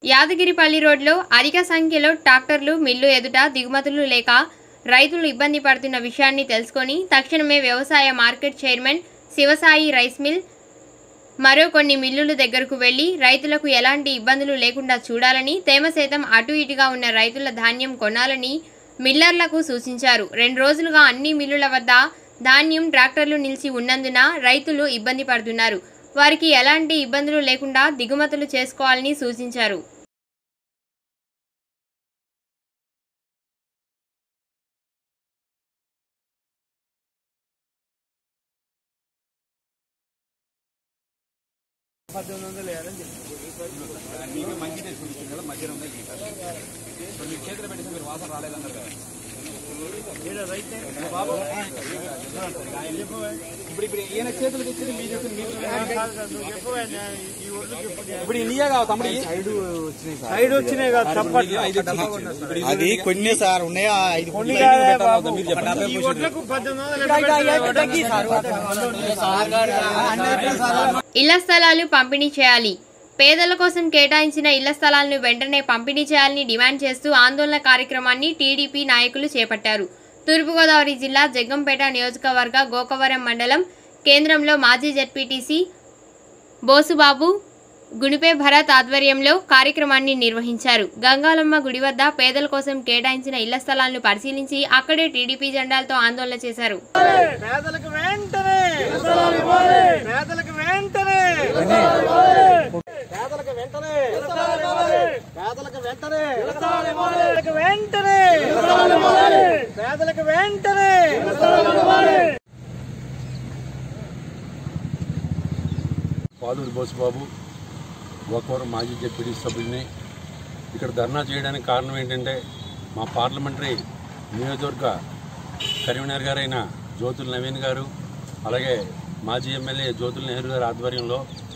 యాదగిరిపల్లి రోడ్లో అధిక సంఖ్యలో ట్రాక్టర్లు మిల్లు ఎదుట దిగుమతులు లేక రైతులు ఇబ్బంది పడుతున్న విషయాన్ని తెలుసుకొని తక్షణమే వ్యవసాయ market chairman Shivasai rice mill మరో కొన్ని మిల్లుల దగ్గరకు వెళ్లి రైతులకు ఎలాంటి ఇబ్బందులు లేకుండా చూడాలని తేమ శాతం అటు ఇటుగా ఉన్న రైతుల ధాన్యం కొనాలని మిల్లర్లకు సూచించారు రెండు రోజులుగా అన్ని మిల్లుల వద్ద ధాన్యం ట్రాక్టర్లు నిలిచి ఉన్నందున రైతులు ఇబ్బంది పడుతున్నారు వారికి ఎలాంటి ఇబ్బందులు లేకుండా దిగుమతులు చేసుకోవాలని సూచించారు పద్దెనిమిది వందలు వేయాలని చెప్పి మీకు మంచి తెలుసుకుంటుంది కదా మధ్యలో ఉన్నాయి గీత సో మీ చేతిలో పెట్టేసి మీరు వాసన రాలేదన్నారు కదా ఈడ రైతే బాబు ఇప్పుడు ఇప్పుడు ఈయన చేతులకు ఇచ్చింది మీ చేతులు మీకు కాదు సార్, నువ్వు చెప్పవే, నేను ఈ ఒడ్లు చెప్పు. ఇప్పుడు ఈ నీయా కావు తమ్ముడు ఈ? సైడ్ వచ్చినాయి కదా తప్పట్లా ఐదు ఇప్పుడు ఇది అది కొన్ని సార్ ఉన్నాయా ఐదు కొన్ని ఐదు కాదే పెట్టాలి బాబు. అవుతా, మీరు చెప్పండి. ఈ ఒడ్లకు పద్దెనిమిది వందలు ఎట్లా పెట్టాలి? ఇళ్ల స్థలాలు పంపిణీ చేయాలి పేదల కోసం కేటాయించిన ఇళ్ల స్థలాలను వెంటనే పంపిణీ చేయాలని డిమాండ్ చేస్తూ ఆందోళన కార్యక్రమాన్ని టీడీపీ నాయకులు చేపట్టారు తూర్పుగోదావరి జిల్లా జగ్గంపేట నియోజకవర్గ గోకవరం మండలం కేంద్రంలో మాజీ జెడ్పీటీసీ బోసుబాబు గుణిపే భరత్ ఆధ్వర్యంలో కార్యక్రమాన్ని నిర్వహించారు గంగాలమ్మ గుడి వద్ద పేదల కోసం కేటాయించిన ఇళ్ల స్థలాలను పరిశీలించి అక్కడే టీడీపీ జెండాలతో ఆందోళన చేశారు పేదలకు వెంటనే పేదలకు వెంటనే పేదలకు వెంటనే పేదలకు వెంటనే పేదలకు వెంటనే పేదలకు వెంటనే పాలూరు బోసుబాబు గోకవరం మాజీ జడ్పీటీ సభ్యుడిని ఇక్కడ ధర్నా చేయడానికి కారణం ఏంటంటే మా పార్లమెంటరీ నియోజకవర్గ కరీంనగర్ గారైన జ్యోతుల నవీన్ గారు అలాగే మాజీ ఎమ్మెల్యే జ్యోతుల నెహ్రూ గారి ఆధ్వర్యంలో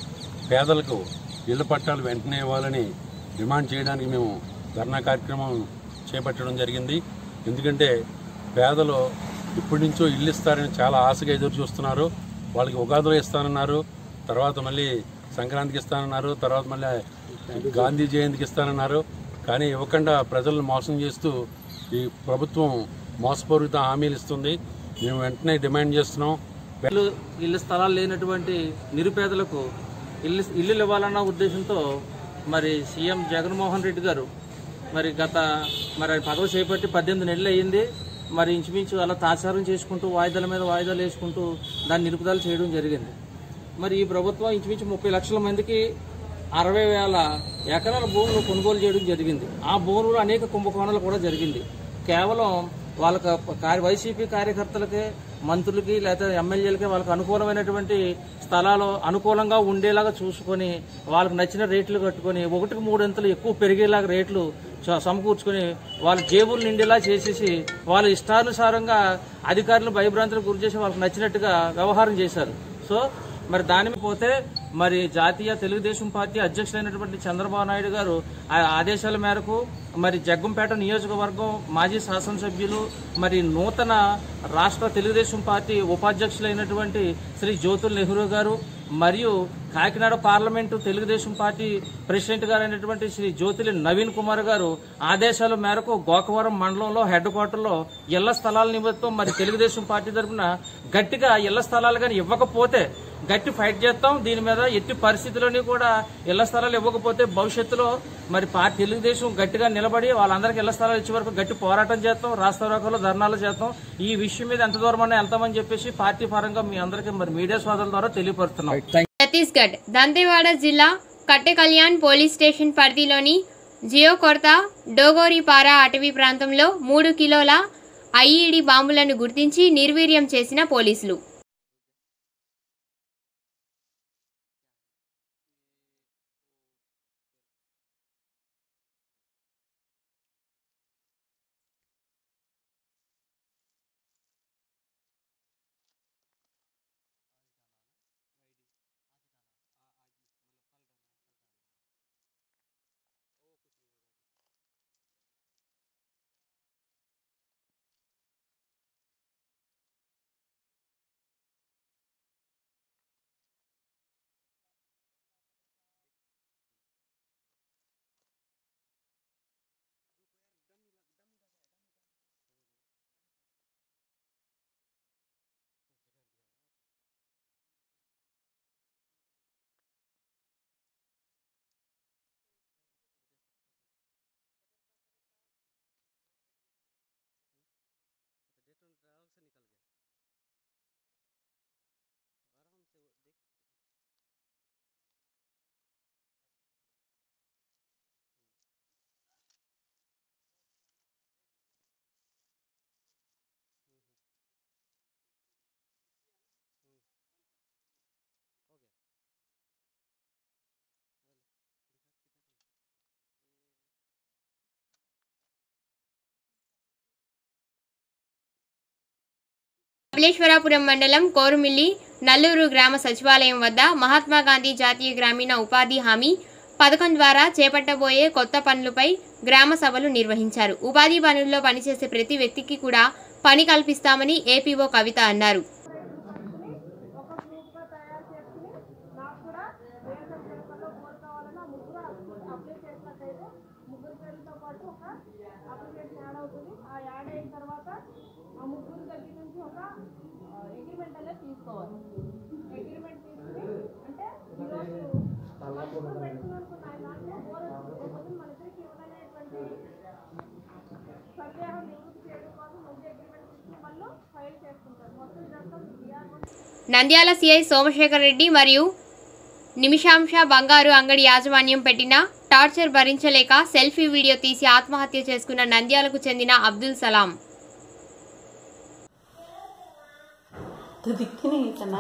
పేదలకు ఇళ్ల పట్టాలు వెంటనే ఇవ్వాలని డిమాండ్ చేయడానికి మేము ధర్నా కార్యక్రమం చేపట్టడం జరిగింది ఎందుకంటే పేదలు ఇప్పటి నుంచో ఇల్లు ఇస్తారని చాలా ఆశగా ఎదురు చూస్తున్నారు వాళ్ళకి ఉగాదిలో ఇస్తానన్నారు తర్వాత మళ్ళీ సంక్రాంతికి ఇస్తానన్నారు తర్వాత మళ్ళీ గాంధీ జయంతికి ఇస్తానన్నారు కానీ ఇవ్వకుండా ప్రజలను మోసం చేస్తూ ఈ ప్రభుత్వం మోసపూరిత హామీలు ఇస్తుంది మేము వెంటనే డిమాండ్ చేస్తున్నాం ఇల్లు ఇల్లు స్థలాలు లేనటువంటి నిరుపేదలకు ఇల్లు ఇల్లులు ఇవ్వాలన్న ఉద్దేశంతో మరి సీఎం జగన్మోహన్ రెడ్డి గారు మరి గత మరి ఆయన పదవి చేపట్టి పద్దెనిమిది నెలలు అయ్యింది మరి ఇంచుమించు అలా తాసారం చేసుకుంటూ వాయిదాల మీద వాయిదాలు వేసుకుంటూ దాన్ని నిలుపుదల చేయడం జరిగింది మరి ఈ ప్రభుత్వం ఇంచుమించు ముప్పై లక్షల మందికి అరవై వేల ఎకరాల భూములు కొనుగోలు చేయడం జరిగింది ఆ భూములు అనేక కుంభకోణాలు కూడా జరిగింది కేవలం వాళ్ళకి కార్య వైసీపీ కార్యకర్తలకి మంత్రులకి లేదా ఎమ్మెల్యేలకి వాళ్ళకి అనుకూలమైనటువంటి స్థలాలు అనుకూలంగా ఉండేలాగా చూసుకొని వాళ్ళకి నచ్చిన రేట్లు కట్టుకొని ఒకటికి మూడొంతులు ఎక్కువ పెరిగేలాగా రేట్లు చ- సమకూర్చుకొని వాళ్ళ జేబులు నిండేలా చేసేసి వాళ్ళ ఇష్టానుసారంగా అధికారులు భయభ్రాంతులకు గురి చేసి వాళ్ళకి నచ్చినట్టుగా వ్యవహారం చేశారు సో మరి దాని మీద పోతే మరి జాతీయ తెలుగుదేశం పార్టీ అధ్యక్షులైనటువంటి చంద్రబాబు నాయుడు గారు ఆ ఆదేశాల మేరకు మరి జగ్గంపేట నియోజకవర్గం మాజీ శాసనసభ్యులు మరి నూతన రాష్ట్ర తెలుగుదేశం పార్టీ ఉపాధ్యక్షులైనటువంటి శ్రీ జ్యోతుల్ నెహ్రూ గారు మరియు Kakinada parliament Telugu Desam party president గారైనటువంటి శ్రీ జ్యోతిలి నవీన్ కుమార్ గారు ఆదేశాల మేరకు గోకవరం మండలంలో హెడ్ క్వార్టర్లో ఇళ్ల స్థలాల నిమిత్తం మరి తెలుగుదేశం పార్టీ తరఫున గట్టిగా ఇళ్ల స్థలాలు కానీ ఇవ్వకపోతే గట్టి ఫైట్ చేస్తాం దీని మీద ఎట్టి పరిస్థితుల్లోని కూడా ఇళ్ల స్థలాలు ఇవ్వకపోతే భవిష్యత్తులో మరి పార్టీ తెలుగుదేశం గట్టిగా నిలబడి వాళ్ళందరికీ ఇళ్ల స్థలాలు ఇచ్చే వరకు గట్టి పోరాటం చేస్తాం రాష్ట్ర ధర్నాలు చేస్తాం ఈ విషయం మీద ఎంత దూరమన్నా వెళ్తామని చెప్పేసి పార్టీ పరంగా మీ అందరికీ మరి మీడియా సోదరుల ద్వారా తెలియపరుస్తున్నాం ఛత్తీస్గఢ్ దంతెవాడ జిల్లా కట్టెకల్యాణ్ పోలీస్ స్టేషన్ పరిధిలోని జియోకొర్త డోగోరిపారా అటవీ ప్రాంతంలో మూడు కిలోల ఐఈడి బాంబులను గుర్తించి నిర్వీర్యం చేసిన పోలీసులు కపిలేశ్వరాపురం మండలం కోరుమిల్లి నల్లూరు గ్రామ సచివాలయం వద్ద మహాత్మా గాంధీ జాతీయ గ్రామీణ ఉపాధి హామీ పథకం ద్వారా చేపట్టబోయే కొత్త పనులపై గ్రామ సభలు నిర్వహించారు ఉపాధి పనుల్లో పనిచేసే ప్రతి వ్యక్తికి కూడా పని కల్పిస్తామని ఏపీఓ కవిత అన్నారు ముగ్గురు పేర్లతో పాటు ఒక అప్లికేషన్ యాడ్ అవుతుంది ఆ యాడ్ అయిన తర్వాత ఆ ముగ్గురు దగ్గర నుంచి ఒక అగ్రిమెంట్ అనేది తీసుకోవాలి అగ్రిమెంట్ తీసుకుని అంటే ఈరోజు ముగ్గురు పెట్టుకున్నానుకున్న ఆ దాంట్లో బోర్ వచ్చింది మన ఇద్దరికి ఇవ్వదనేటువంటి సందేహం నివృత్తి చేయడం కోసం మంచి అగ్రిమెంట్ తీసుకుని వాళ్ళు ఫైల్ చేసుకుంటారు మొత్తం ఇదంతా బీఆర్ నంద్యాల సిఐ సోమశేఖర్ రెడ్డి మరియు నిమిషాంశ బంగారు అంగడి యాజమాన్యం పెట్టిన టార్చర్ భరించలేక సెల్ఫీ వీడియో తీసి ఆత్మహత్య చేసుకున్న నంద్యాలకు చెందిన అబ్దుల్ సలాం दिखने इतना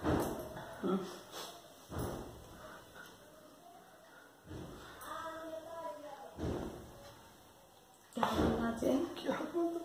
क्या करना चाहिए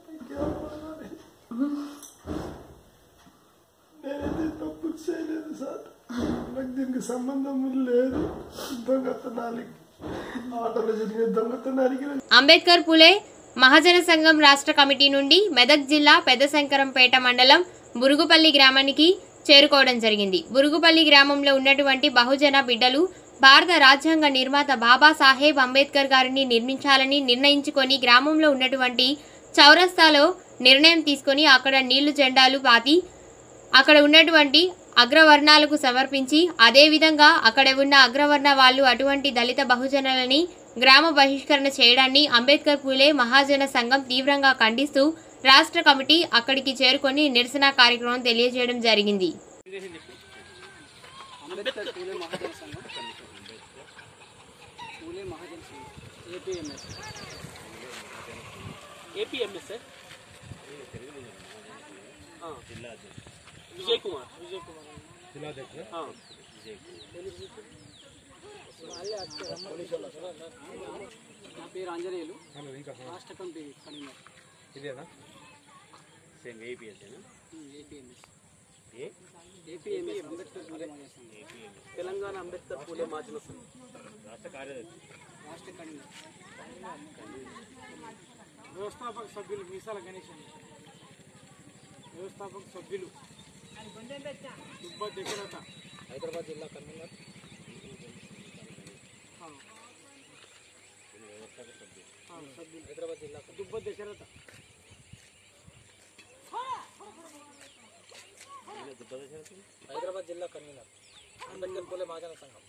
నేనేది తప్పు చేయలేదు సార్ నాకు దీనికి సంబంధం లేదు దొంగతనానికి ఆటలో జరిగే దొంగతనానికి అంబేద్కర్ పులే మహాజన సంఘం రాష్ట్ర కమిటీ నుండి మెదక్ జిల్లా పెద్దశంకరంపేట మండలం బురుగుపల్లి గ్రామానికి చేరుకోవడం జరిగింది బురుగుపల్లి గ్రామంలో ఉన్నటువంటి బహుజన బిడ్డలు భారత రాజ్యాంగ నిర్మాత బాబాసాహెబ్ అంబేద్కర్ గారిని నిర్మించాలని నిర్ణయించుకొని గ్రామంలో ఉన్నటువంటి చౌరస్తాలో నిర్ణయం తీసుకొని అక్కడ నీళ్లు జెండాలు పాతి అక్కడ ఉన్నటువంటి అగ్రవర్ణాలకు సమర్పించి అదేవిధంగా అక్కడ ఉన్న అగ్రవర్ణ వాళ్ళు అటువంటి దళిత బహుజనులని గ్రామ బహిష్కరణ చేయడాన్ని అంబేద్కర్ పూలే మహాజన సంఘం తీవ్రంగా ఖండిస్తూ రాష్ట్ర కమిటీ అక్కడికి చేరుకొని నిరసన కార్యక్రమం తెలియజేయడం జరిగింది అంబేద్కర్ పూలే మహాజన సంఘం పూలే మహాజన సంఘం ఏపీఎంఎస్ ఏపీఎంఎస్ సార్ ఆ. విజయ్ కుమార్ విజయ్ కుమార్ ఆ. నా పేరు ఆంజనేయులు రాష్ట్ర కమిటీ కన్వీనర్ ఇదేనా same APS APMS APMS Ambedkar Phule Mahajana Sangham Telangana Ambedkar Phule Mahajana సంఘం రాష్ట్ర కార్యదర్శి రాష్ట్ర కన్వీనర్ వ్యవస్థాపక సభ్యులు మీసాల గణేష్ అండి వ్యవస్థాపక సభ్యులు దుబ్బ దగ్గరత హైదరాబాద్ జిల్లా కన్వీనర్ హైదరాబాద్ జిల్లా దుబ్బ దశరథ హైదరాబాద్ జిల్లా కన్వీనర్ అంబేద్కర్ పూలే మహాజన సంఘం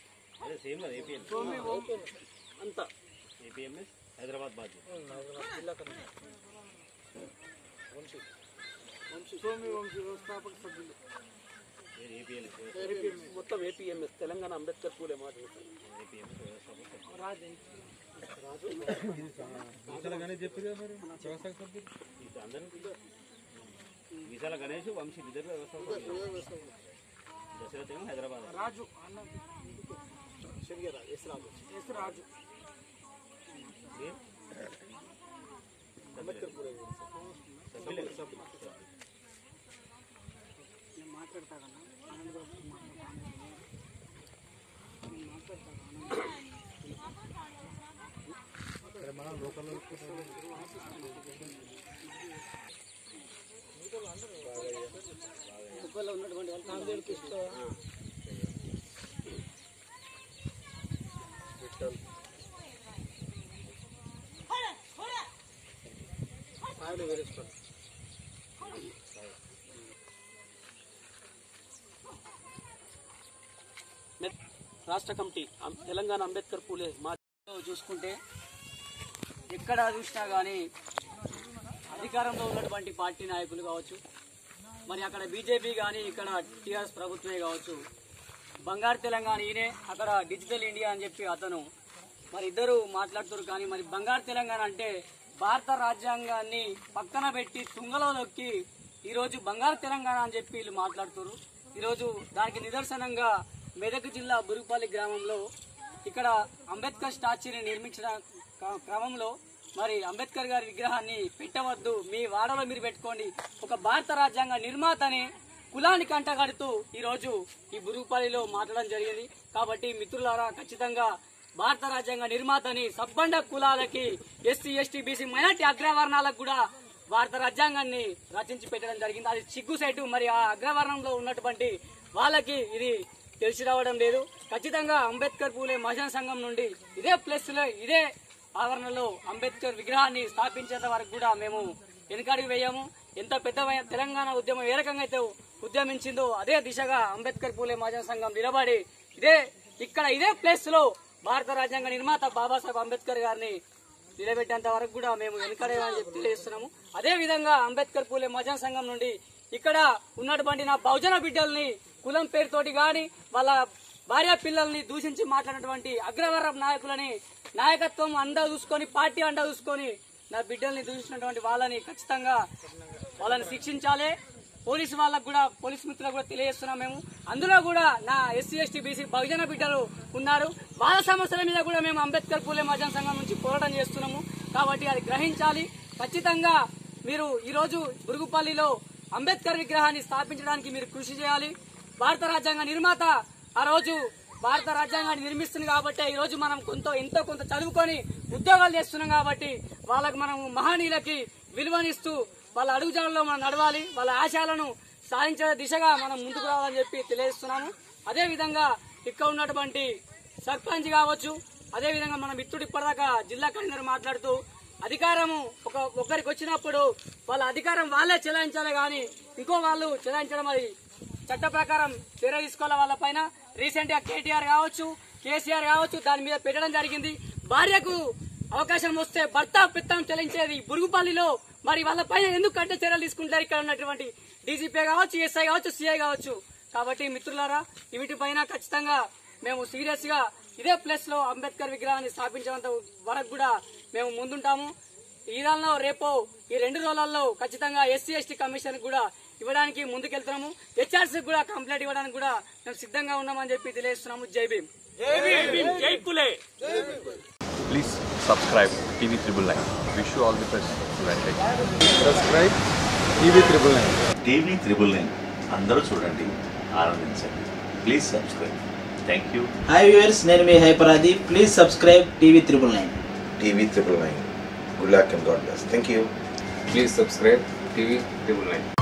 అంతా ఏపీఎంఎస్ హైదరాబాద్ బాధ్యత హైదరాబాద్ జిల్లా కన్వీనర్ వంశీ సోమి వంశీ వ్యవస్థాపక సభ్యులు మొత్తం ఏపీఎంఎస్ తెలంగాణ అంబేద్కర్ పూలే మహాజన సంఘం రాజు విశాల గణేష్ వంశీ ఇద్దరు వ్యవస్థ దశరథ్ ఏమో హైదరాబాద్ రాజు అన్న శనిగరాజు ఎస్ రాజు ఎస్ రాజు అంబేద్కర్ పూలే సభ్యులే నేను మాట్లాడతానన్నా ఆనంద్ బాబు ముప్పైలో ఉన్నటువంటి వాళ్ళు నాలుగేళ్ళు కృష్ణ ఆవిడ వేరేసుకోండి మెత్ రాష్ట్ర కమిటీ అం- తెలంగాణ అంబేద్కర్ పూలే మా చూసుకుంటే ఎక్కడ చూసినా కానీ అధికారంలో ఉన్నటువంటి పార్టీ నాయకులు కావచ్చు మరి అక్కడ బీజేపీ కానీ ఇక్కడ టీఆర్ఎస్ ప్రభుత్వమే కావచ్చు బంగారు తెలంగాణ ఈయనే అక్కడ డిజిటల్ ఇండియా అని చెప్పి అతను మరి ఇద్దరు మాట్లాడుతారు కానీ మరి బంగారు తెలంగాణ అంటే భారత రాజ్యాంగాన్ని పక్కన పెట్టి తుంగలో నొక్కి ఈరోజు బంగారు తెలంగాణ అని చెప్పి వీళ్ళు మాట్లాడుతారు ఈరోజు దానికి నిదర్శనంగా మెదక్ జిల్లా బురుగుపల్లి గ్రామంలో ఇక్కడ అంబేద్కర్ స్టాచ్యూని నిర్మించిన క్ర- క్రమంలో మరి అంబేద్కర్ గారి విగ్రహాన్ని పెట్టవద్దు మీ వాడలో మీరు పెట్టుకోండి ఒక భారత రాజ్యాంగ నిర్మాతని కులానికి అంటగడుతూ ఈ రోజు ఈ బురుగుపల్లిలో మాట్లాడడం జరిగింది కాబట్టి మిత్రులారా ఖచ్చితంగా భారత రాజ్యాంగ నిర్మాతని సబ్బండ కులాలకి ఎస్సీ ఎస్టీ బీసీ మైనార్టీ అగ్రవర్ణాలకు కూడా భారత రాజ్యాంగాన్ని రచించి పెట్టడం జరిగింది అది సిగ్గుసైటు మరి ఆ అగ్రవర్ణంలో ఉన్నటువంటి వాళ్ళకి ఇది తెలిసి రావడం లేదు ఖచ్చితంగా అంబేద్కర్ పూలే మహాజన సంఘం నుండి ఇదే ప్లేస్ లో ఇదే ఆవరణలో అంబేద్కర్ విగ్రహాన్ని స్థాపించేంత వరకు కూడా మేము వెనుకాడికి వేయము ఎంత పెద్దమైన తెలంగాణ ఉద్యమం ఏ రకంగా అయితే ఉద్యమించిందో అదే దిశగా అంబేద్కర్ పూలే మహాజన సంఘం నిలబడి ఇదే ఇక్కడ ఇదే ప్లేస్ లో భారత రాజ్యాంగ నిర్మాత బాబాసాహెబ్ అంబేద్కర్ గారిని నిలబెట్టేంత వరకు కూడా మేము వెనుకడేమని చెప్పి తెలియజేస్తున్నాము అదే విధంగా అంబేద్కర్ పూలే మహాజన సంఘం నుండి ఇక్కడ ఉన్నటువంటి నా బహుజన బిడ్డల్ని కులం పేరుతోటి గాని వాళ్ళ భార్య పిల్లల్ని దూషించి మాట్లాడినటువంటి అగ్రవర్ణ నాయకులని నాయకత్వం అండా చూసుకొని పార్టీ అండా చూసుకొని నా బిడ్డల్ని దూషించినటువంటి వాళ్ళని ఖచ్చితంగా వాళ్ళని శిక్షించాలి పోలీసు వాళ్ళకు కూడా పోలీసు మిత్రులకు కూడా తెలియజేస్తున్నాం మేము అందులో కూడా నా ఎస్సీ ఎస్టీ బీసీ బహుజన బిడ్డలు ఉన్నారు వాళ్ళ సమస్యల మీద కూడా మేము అంబేద్కర్ పూలే మహాజన సంఘం నుంచి పోరాటం చేస్తున్నాము కాబట్టి అది గ్రహించాలి ఖచ్చితంగా మీరు ఈ రోజు బురుగుపల్లిలో అంబేద్కర్ విగ్రహాన్ని స్థాపించడానికి మీరు కృషి చేయాలి భారత రాజ్యాంగ నిర్మాత ఆ రోజు భారత రాజ్యాంగాన్ని నిర్మిస్తుంది కాబట్టి ఈ రోజు మనం కొంత ఎంతో కొంత చదువుకొని ఉద్యోగాలు చేస్తున్నాం కాబట్టి వాళ్ళకి మనం మహనీయులకి విలువనిస్తూ వాళ్ళ అడుగుజాడల్లో మనం నడవాలి వాళ్ళ ఆశయాలను సాధించే దిశగా మనం ముందుకు రావాలని చెప్పి తెలియజేస్తున్నాము అదే విధంగా ఇక్కడ ఉన్నటువంటి సర్పంచ్ కావచ్చు అదే విధంగా మనం ఇత్తుడు ఇప్పటిదాకా జిల్లా కన్వీనర్ మాట్లాడుతూ అధికారము ఒక ఒకరికి వచ్చినప్పుడు వాళ్ళ అధికారం వాళ్ళే చెలాయించాలి కానీ ఇంకో వాళ్ళు చెలాయించడం అది చట్ట ప్రకారం చర్య తీసుకోవాలి వాళ్ళ పైన రీసెంట్ గా కేటీఆర్ కావచ్చు కేసీఆర్ కావచ్చు దాని మీద పెట్టడం జరిగింది భార్యకు అవకాశం వస్తే భర్త పిత్తం చెల్లించేది బురుగుపల్లిలో మరి వాళ్ళ పైన ఎందుకు కట్టే చర్యలు తీసుకుంటారు ఇక్కడ ఉన్నటువంటి డీజీపీ కావచ్చు ఎస్ఐ కావచ్చు సిఐ కావచ్చు కాబట్టి మిత్రులారా వీటిపైన ఖచ్చితంగా మేము సీరియస్ గా ఇదే ప్లేస్ లో అంబేద్కర్ విగ్రహాన్ని స్థాపించేంత వరకు కూడా మేము ముందుంటాము ఈ నెలలో రేపు ఈ రెండు రోజులలో ఖచ్చితంగా ఎస్సీ ఎస్టీ కమిషన్ కూడా ఇవ్వడానికి ముందుకెళ్తున్నాము హెచ్ఆర్సీ కూడా కంప్లైంట్ ఇవ్వడానికి కూడా మేము సిద్ధంగా ఉన్నామని చెప్పి తెలియజేస్తున్నాము జై భీమ్ జై పులే Please subscribe TV Triple Nine. Wish you all the best. Venkat. Subscribe TV triple nine TV triple nine అందరూ చూడండి ఆనందించండి please subscribe thank you hi viewers నేను మీ హైపరాది please subscribe TV triple nine TV triple nine good luck and god bless thank you please subscribe TV triple nine